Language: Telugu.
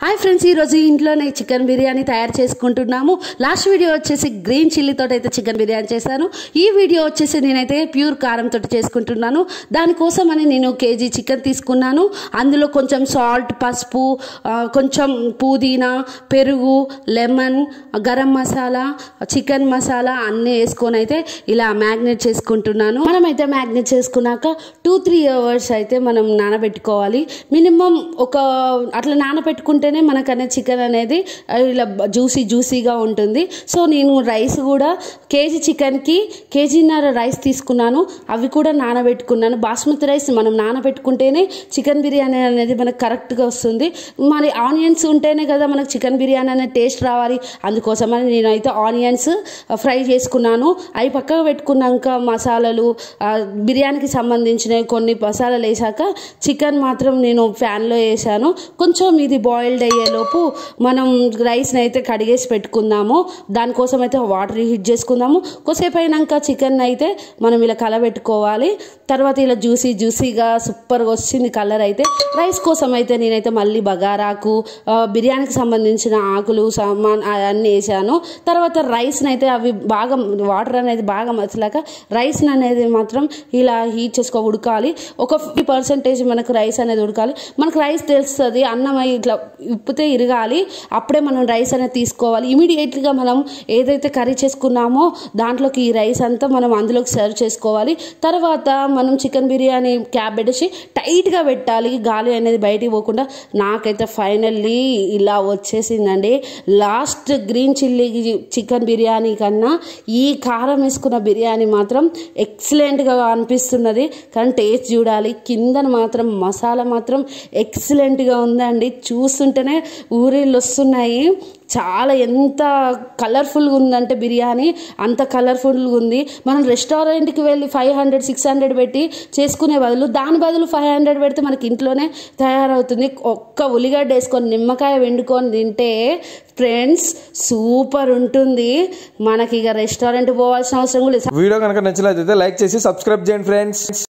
హాయ్ ఫ్రెండ్స్ ఈరోజు ఇంట్లోనే చికెన్ బిర్యానీ తయారు చేసుకుంటున్నాము లాస్ట్ వీడియో వచ్చేసి గ్రీన్ చిల్లీతో అయితే చికెన్ బిర్యానీ చేశాను ఈ వీడియో వచ్చేసి నేనైతే ప్యూర్ కారంతో చేసుకుంటున్నాను దానికోసం అని నేను కేజీ చికెన్ తీసుకున్నాను అందులో కొంచెం సాల్ట్ పసుపు ఆ, కొంచెం పుదీనా పెరుగు లెమన్ గరం మసాలా చికెన్ మసాలా అన్నీ వేసుకొని అయితే ఇలా మ్యాగ్నేట్ చేసుకుంటున్నాను మనమైతే మ్యాగ్నేట్ చేసుకున్నాక టూ త్రీ అవర్స్ అయితే మనం నానబెట్టుకోవాలి మినిమం ఒక అట్లా నానబెట్టుకుంటేనే మనకు అనేది చికెన్ అనేది ఆ, ఇలా జ్యూసీ జ్యూసీగా ఉంటుంది సో నేను రైస్ కూడా కేజీ చికెన్కి కేజీన్నర రైస్ తీసుకున్నాను అవి కూడా నానబెట్టుకున్నాను బాస్మతి రైస్ మనం నానబెట్టుకుంటేనే చికెన్ బిర్యానీ అనేది మనకు కరెక్ట్గా వస్తుంది మరి ఆనియన్స్ ఉంటేనే కదా మనకు చికెన్ బిర్యానీ అనేది టేస్ట్ రావాలి అందుకోసమని నేనైతే ఆనియన్స్ ఫ్రై చేసుకున్నాను అవి పక్కకు పెట్టుకున్నాక మసాలాలు ఆ, బిర్యానీకి సంబంధించిన కొన్ని మసాలాలు వేసాక చికెన్ మాత్రం నేను ప్యాన్లో వేసాను కొంచెం ఇది బాయిల్డ్ అయ్యేలోపు మనం రైస్ని అయితే కడిగేసి పెట్టుకుందాము దానికోసం అయితే వాటర్ హీట్ చేసుకుందాము కొద్దిసేపు అయినాక చికెన్ అయితే మనం ఇలా కలబెట్టుకోవాలి తర్వాత ఇలా జ్యూసీ జ్యూసీగా సూపర్గా వచ్చింది కలర్ అయితే రైస్ కోసం అయితే నేనైతే మళ్ళీ బగారాకు ఆ, బిర్యానీకి సంబంధించిన ఆకులు సామాన్ అన్నీ వేసాను తర్వాత రైస్ని అయితే అవి బాగా వాటర్ అనేది బాగా మచ్చలాక రైస్ అనేది మాత్రం ఇలా హీట్ చేసుకో ఉడకాలి ఒక ఫిఫ్టీ పర్సెంటేజ్ మనకు రైస్ అనేది ఉడకాలి మనకు రైస్ తెలుస్తుంది అన్నం అయి ఇట్లా ఉప్పితే ఇరగాలి అప్పుడే మనం రైస్ అనేది తీసుకోవాలి ఇమీడియట్గా మనం ఏదైతే కర్రీ చేసుకున్నామో దాంట్లోకి ఈ రైస్ అంతా మనం అందులోకి సర్వ్ చేసుకోవాలి తర్వాత మనం చికెన్ బిర్యానీ క్యాబ్ పెట్టేసి టైట్గా పెట్టాలి గాలి అనేది బయటికి పోకుండా నాకైతే ఫైనల్లీ ఇలా వచ్చేసిందండి last green chilli chicken biryani కన్నా ఈ కారం వేసుకున్న బిర్యానీ మాత్రం ఎక్సలెంట్గా అనిపిస్తున్నది కానీ టేస్ట్ చూడాలి కిందన మాత్రం మసాలా మాత్రం ఎక్సలెంట్గా ఉందండి చూస్తుంటేనే ఊరిళ్ళు వస్తున్నాయి చాలా ఎంత కలర్ఫుల్గా ఉందంటే బిర్యానీ అంత కలర్ఫుల్గా ఉంది మనం రెస్టారెంట్కి వెళ్ళి ఫైవ్ హండ్రెడ్ సిక్స్ హండ్రెడ్ పెట్టి చేసుకునే బదులు దాని బదులు ఫైవ్ హండ్రెడ్ పెడితే మనకి ఇంట్లోనే తయారవుతుంది ఒక్క ఉల్లిగడ్డ వేసుకొని నిమ్మకాయ వండుకొని తింటే ఫ్రెండ్స్ సూపర్ ఉంటుంది మనకి ఇక రెస్టారెంట్ పోవాల్సిన అవసరం కూడా లేదు వీడియో కనుక నచ్చినట్లయితే లైక్ చేసి సబ్స్క్రైబ్ చేయండి ఫ్రెండ్స్